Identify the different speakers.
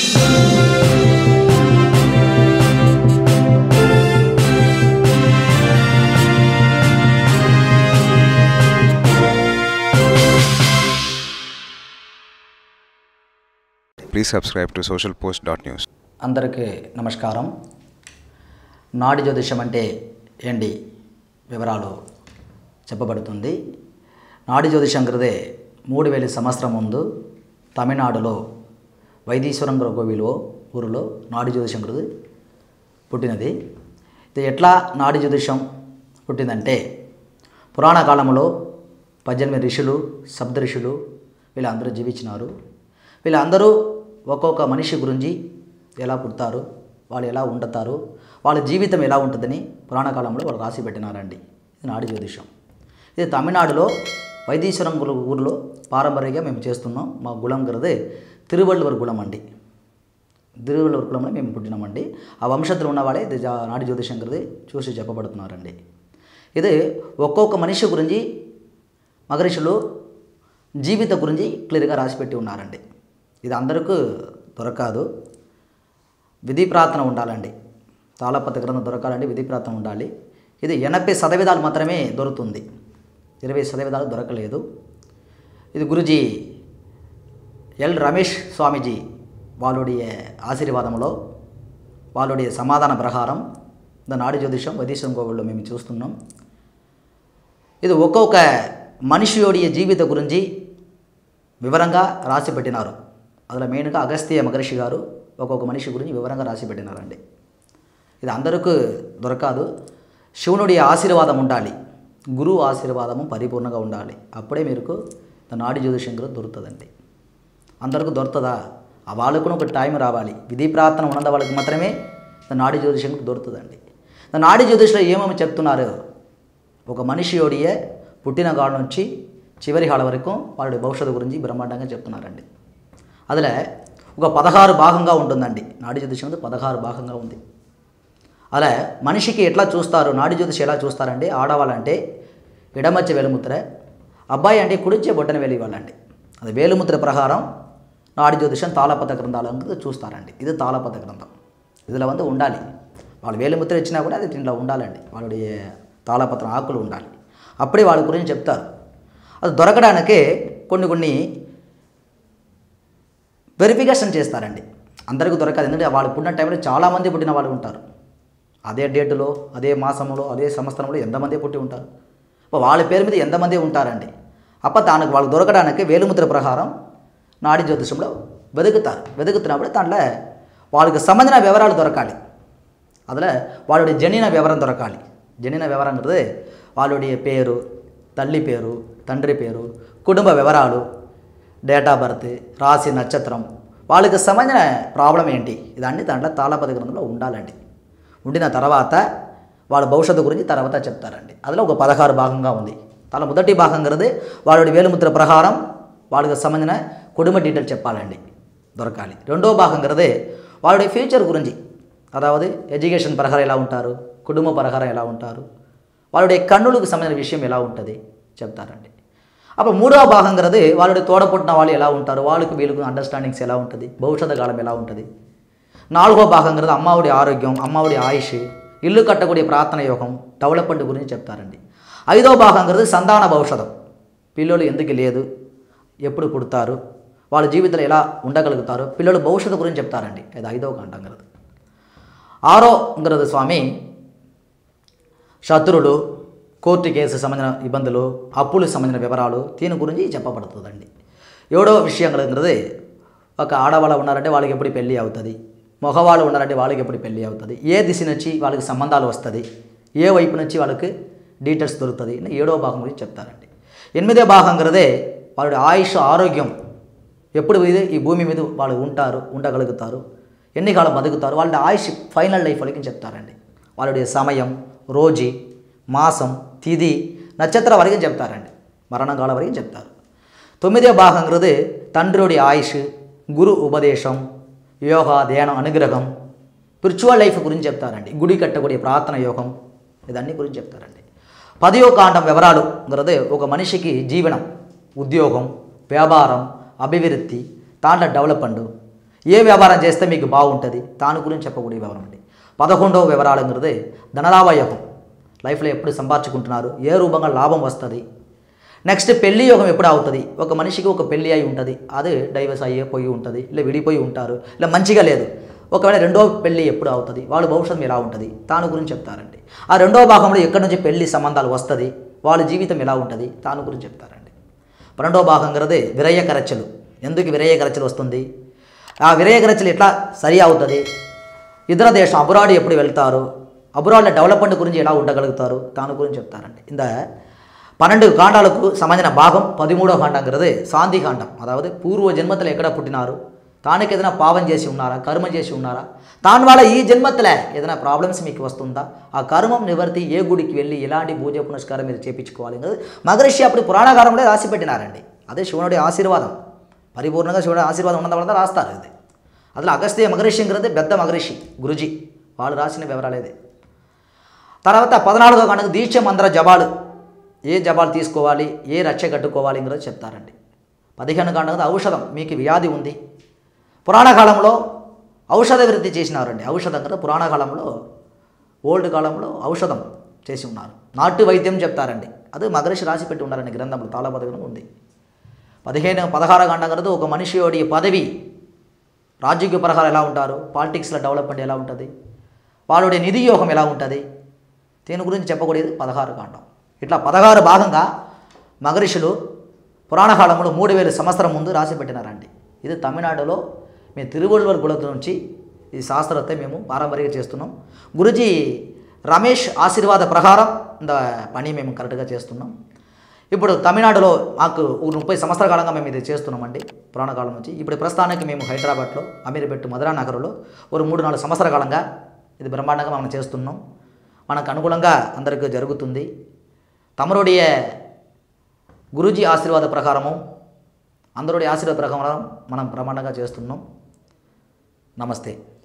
Speaker 1: Please subscribe to socialpost.news.
Speaker 2: అందరికీ నమస్కారం నాడి జ్యోతిషం అంటే ఏంటి వివరాలు చెప్పబడుతుంది నాడి జ్యోతిషం గ్రదే మూడు వేల సంవత్సరం ముందు తమిళనాడులో వైదీశ్వరం కోవిలో ఊరిలో నాడి జ్యోతిషం గ్రది పుట్టినది ఇది ఎట్లా నాడి జ్యోతిషం పుట్టిందంటే పురాణ కాలంలో పద్దెనిమిది ఋషులు సప్త ఋషులు వీళ్ళందరూ జీవించినారు వీళ్ళందరూ ఒక్కొక్క మనిషి గురించి ఎలా పుడతారు వాళ్ళు ఎలా ఉండతారు వాళ్ళ జీవితం ఎలా ఉంటుందని పురాణ కాలంలో వాళ్ళు రాసి పెట్టినారండి ఇది నాడి జ్యోతిషం ఇది తమిళనాడులో వైదీశ్వరం గుల ఊరిలో పారంపర్యంగా మేము చేస్తున్నాం మా గులం గరదే తిరువళ్ళూరు గులం అండి తిరువళ్ళూరు కులంలో మేము పుట్టినామండి ఆ వంశతులు ఉన్నవాడే ఇది జా- నాడి జ్యోతిషం గరది చూసి చెప్పబడుతున్నారండి ఇది ఒక్కొక్క మనిషి గురించి మగరిషులు జీవిత గురించి క్లియర్గా రాసిపెట్టి ఉన్నారండి ఇది అందరికీ దొరకదు విధి ప్రార్థన ఉండాలండి తాళపత్ర గ్రంథం దొరకాలంటే విధి ప్రార్థన ఉండాలి ఇది ఎనభై శతవిధాలు మాత్రమే దొరుకుతుంది ఇరవై శతవిధాలు దొరకలేదు ఇది గురుజీ ఎల్ రమేష్ స్వామీజీ వాళ్ళుடைய ఆశీర్వాదంలో వాళ్ళుடைய సమాధాన ప్రకారం ద నాడి జ్యోతిషం వైదీశ్వరం కోవిల్లో మేము చూస్తున్నాం ఇది ఒక్కొక్క మనిషియోడియ జీవిత గురించి వివరంగా రాసి పెట్టినారు అందులో మెయిన్గా అగస్త్య మహర్షి గారు ఒక్కొక్క మనిషి గురించి వివరంగా రాసి పెట్టినారండి ఇది అందరికీ దొరకదు శివునుడి ఆశీర్వాదం ఉండాలి గురువు ఆశీర్వాదము పరిపూర్ణంగా ఉండాలి అప్పుడే మీకు నాడి జ్యోతిషం కూడా దొరుకుతుందండి అందరికీ దొరుకుతుందా ఆ వాళ్ళకు ఒక టైం రావాలి విధి ప్రార్థన ఉన్నంత వాళ్ళకి మాత్రమే నాడి జ్యోతిషం దొరుకుతుందండి నాడి జ్యోతిషంలో ఏమేమి చెప్తున్నారు ఒక మనిషి యోడియే పుట్టిన కాడ నుంచి చివరి కాడ వరకు వాళ్ళ భవిష్యత్తు గురించి బ్రహ్మాండంగా చెప్తున్నారండి అదిలే ఒక పదహారు భాగంగా ఉంటుందండి నాడి జ్యోతిషం అనేది పదహారు భాగంగా ఉంది అలా మనిషికి ఎట్లా చూస్తారు నాడి జ్యోతిషం ఎలా చూస్తారంటే ఆడవాళ్ళంటే ఎడమచ్చ వేలుముద్ర అబ్బాయి అంటే కుడిచ్చే బొట్టన వేలు ఇవ్వాలండి అది వేలుముద్ర ప్రకారం నాడి జ్యోతిషం తాళపత గ్రంథాలను చూస్తారండి ఇది తాళపత గ్రంథం ఇదిలో வந்து ఉండాలి వాళ్ళు వేలుముద్ర ఇచ్చినా కూడా అది దీంట్లో ఉండాలండి వాళ్ళ తాళపత్రం ఆకులు ఉండాలి అప్పుడే వాళ్ళ గురించి చెప్తారు అది దొరకడానికే కొన్ని కొన్ని వెరిఫికేషన్ చేస్తారండి అందరికీ దొరకదు ఎందుకంటే వాళ్ళు పుట్టిన టైంలో చాలామంది పుట్టిన వాళ్ళు ఉంటారు అదే డేటులో అదే మాసంలో అదే సంవత్సరంలో ఎంతమంది పుట్టి ఉంటారు అప్పుడు వాళ్ళ పేరు మీద ఎంతమంది ఉంటారండి అప్ప దానికి వాళ్ళు దొరకడానికి వేలుముద్ర ప్రకారం నాడి జ్యోతిషంలో వెతుకుతారు వెతుకుతున్నప్పుడు దాంట్లో వాళ్ళకి సంబంధించిన వివరాలు దొరకాలి அதில் వాళ్ళుடைய జనిన వివరం దొరకాలి జనిన వివరంங்கிறது వాళ్ళుடைய పేరు తల్లి పేరు తండ్రి పేరు కుటుంబ వివరాలు డేట్ ఆఫ్ బర్త్ రాశి నక్షత్రం వాళ్ళకి సంబంధించిన ప్రాబ్లం ఏంటి ఇదన్నీ దాంట్లో తాళపతి గ్రంథంలో ఉండాలండి ఉండిన తర్వాత వాళ్ళ భవిష్యత్తు గురించి తర్వాత చెప్తారండి అందులో ఒక పదహారు భాగంగా ఉంది తల మొదటి భాగంగాది వాళ్ళ వేలుముద్ర ప్రకారం వాళ్ళకి సంబంధించిన కుటుంబ డీటెయిల్స్ చెప్పాలండి దొరకాలి రెండో భాగంగాది వాళ్ళ ఫ్యూచర్ గురించి అదావది ఎడ్యుకేషన్ ప్రకారం ఎలా ఉంటారు కుటుంబ ప్రకారం ఎలా ఉంటారు వాళ్ళ కన్నులకు సంబంధించిన విషయం ఎలా ఉంటుంది చెప్తారండి అప్పుడు మూడవ భాగంగాది వాళ్ళ తోడపుట్టిన వాళ్ళు ఎలా ఉంటారు వాళ్ళకి వీళ్ళకి అండర్స్టాండింగ్స్ ఎలా ఉంటుంది భవిష్యత్తు కాలం ఎలా ఉంటుంది నాలుగో భాగంగాది అమ్మావుడి ఆరోగ్యం అమ్మావుడి ఆయుష్ ఇల్లు కట్టக்கூடிய ప్రార్థన యోగం డెవలప్మెంట్ గురించి చెప్తారండి ఐదో భాగంగాది సంతాన భవిష్యత్తు పిల్లలు ఎందుకు లేదు ఎప్పుడు పుడతారు వాళ్ళ జీవితంలో ఎలా ఉండగలుగుతారు పిల్లలు భవిష్యత్తు గురించి చెప్తారండి ఇది ఐదో కంటంగాది ఆరోంగరదు స్వామి శత్రులు కోర్టు కేసు సంబంధించిన ఇబ్బందులు అప్పులకు సంబంధించిన వివరాలు దీని గురించి చెప్పబడుతుందండి ఏడో విషయం కలగది ఒక ఆడవాళ్ళు ఉన్నారంటే వాళ్ళకి ఎప్పుడు పెళ్ళి అవుతుంది మగవాళ్ళు ఉన్నారంటే వాళ్ళకి ఎప్పుడు పెళ్ళి అవుతుంది ఏ దిశ నుంచి వాళ్ళకి సంబంధాలు వస్తుంది ఏ వైపు నుంచి వాళ్ళకి డీటెయిల్స్ దొరుకుతుంది అని ఏడో భాగం గురించి చెప్తారండి ఎనిమిదో భాగం కలదే వాళ్ళ ఆయుష్ ఆరోగ్యం ఎప్పుడు ఇది ఈ భూమి మీద వాళ్ళు ఉంటారు ఉండగలుగుతారు ఎన్ని కాలం బతుకుతారు వాళ్ళ ఆయుష్ ఫైనల్ లైఫ్ వాళ్ళకి చెప్తారండి వాళ్ళ సమయం రోజు మాసం తిథి నక్షత్ర వరకు చెప్తారండి మరణకాలం వరకు చెప్తారు తొమ్మిదో భాగంగాది తండ్రుడి ఆయుష్ గురు ఉపదేశం యోగా ధ్యానం అనుగ్రహం స్పిరిచువల్ లైఫ్ గురించి చెప్తారండి గుడి కట్టக்கூடிய ప్రార్థన యోగం ఇదన్నీ గురించి చెప్తారండి పదియో కాండం వివరాలు గరదే ఒక మనిషికి జీవనం ఉద్యోగం వ్యాపారం అభివృద్ధి దాంట్లో డెవలప్మెంట్ ఏ వ్యాపారం చేస్తే మీకు బాగుంటుంది దాని గురించి చెప్పకూడదు వివరం అండి పదకొండవ వివరాలங்கிறது ధనలాభ యోగం లైఫ్లో ఎప్పుడు సంపాదించుకుంటున్నారు ఏ రూపంగా లాభం వస్తుంది నెక్స్ట్ పెళ్లి యోగం ఎప్పుడు అవుతుంది ఒక మనిషికి ఒక పెళ్లి అయి ఉంటుంది అది డైవర్స్ అయ్యే పోయి ఉంటుంది ఇలా విడిపోయి ఉంటారు ఇలా మంచిగా లేదు ఒకవేళ రెండో పెళ్లి ఎప్పుడు అవుతుంది వాళ్ళ భవిష్యత్తు ఎలా ఉంటుంది దాని గురించి చెప్తారండి ఆ రెండో భాగంలో ఎక్కడి నుంచి పెళ్లి సంబంధాలు వస్తుంది వాళ్ళ జీవితం ఎలా ఉంటుంది దాని గురించి చెప్తారండి పన్నెండో భాగంగానే విరయ ఖర్చులు ఎందుకు విరయ ఖర్చులు వస్తుంది ఆ విరయ ఖర్చులు ఎట్లా సరి అవుతుంది ఇతర దేశం అబురాడ్ ఎప్పుడు వెళ్తారు అబురాడ్ల డెవలప్మెంట్ గురించి ఎలా ఉండగలుగుతారు దాని గురించి చెప్తారండి இந்த పన్నెండు కాండాలకు సంబంధించిన భాగం పదిమూడో కాండంகிறது శాంతి కాండం అதாவது పూర్వ జన్మத்தில் ఎక్కడ పుట్టినారు తానికి ఏదైనా పాపం చేసి ఉన్నారా కర్మ చేసి ఉన్నారా దాని వల్ల ఈ జన్మத்தில ఏదైనా ప్రాబ్లమ్స్ మీకు వస్తుందా ఆ కర్మం నివర్తి ఏ గుడికి వెళ్ళి ఎలాంటి పూజ పునస్కారం మీరు చేపించుకోవాలి అనేది మహర్షి అప్పుడు పురాణకాలంలో రాసి పెట్టినారండి అదే శివునుడి ఆశీర్వాదం పరిపూర్ణంగా శివుడి ఆశీర్వాదం ఉన్నంత వల్ల రాస్తారు ఇది அதில் అగస్త్య మహర్షిங்கிறது పెద్ద మహర్షి గురుజీ వాళ్ళు రాసిన వివరాలు ఇది తర్వాత పద్నాలుగో గంటకు దీక్ష మంత్ర జపాలు ఏ జపాలు తీసుకోవాలి ఏ రక్ష కట్టుకోవాలి ఇంగ్రది చెప్తారండి పదిహేను గంటకు ఔషధం మీకు వ్యాధి ఉంది పురాణ కాలంలో ఔషధ వృద్ధి చేసినారండి ఔషధం కదా పురాణ కాలంలో ఓల్డ్ కాలంలో ఔషధం చేసి ఉన్నారు నాటు వైద్యం చెప్తారండి అది మగరిషి రాసి పెట్టి ఉన్నారండి గ్రంథంలో తాళపదవిలో ఉంది పదిహేను పదహారు గంటల కదా ఒక మనిషియోడి పదవి రాజకీయ పరహాలు ఎలా ఉంటారు పాలిటిక్స్లో డెవలప్మెంట్ ఎలా ఉంటుంది వాళ్ళుடைய నిధి యోగం ఎలా ఉంటుంది దీని గురించి చెప్పకూడదు పదహారు కాండం ఇట్లా పదహారు భాగంగా మగరిషులు పురాణ కాలంలో మూడు వేల సంవత్సరం ముందు రాసి పెట్టినారండి ఇది తమిళనాడులో మేము తిరువள்ளுவர் కులత నుంచి ఈ శాస్త్రத்தை మేము పారంపర్యంగా చేస్తున్నాం గురుజీ రమేష్ ఆశీర్వాద ప్రకారం ఇంత పని మేము కరెక్ట్గా చేస్తున్నాం ఇప్పుడు తమిళనాడులో మాకు ఒక ముప్పై సంవత్సరాల కాలంగా మేము ఇది చేస్తున్నామండి పురాణకాలం నుంచి ఇప్పుడు ప్రస్తుతానికి మేము హైదరాబాద్లో అమీర్పేట్ మధురా నగర్లో ఒక మూడు నాలుగు సంవత్సరాల కాలంగా ఇది బ్రహ్మాండంగా మనం చేస్తున్నాం మనకు అనుకూలంగా అందరికీ జరుగుతుంది తమరుడియ గురూజీ ఆశీర్వాద ప్రకారము అందరుడి ఆశీర్వాద ప్రకారం మనం బ్రహ్మాండంగా చేస్తున్నాం నమస్తే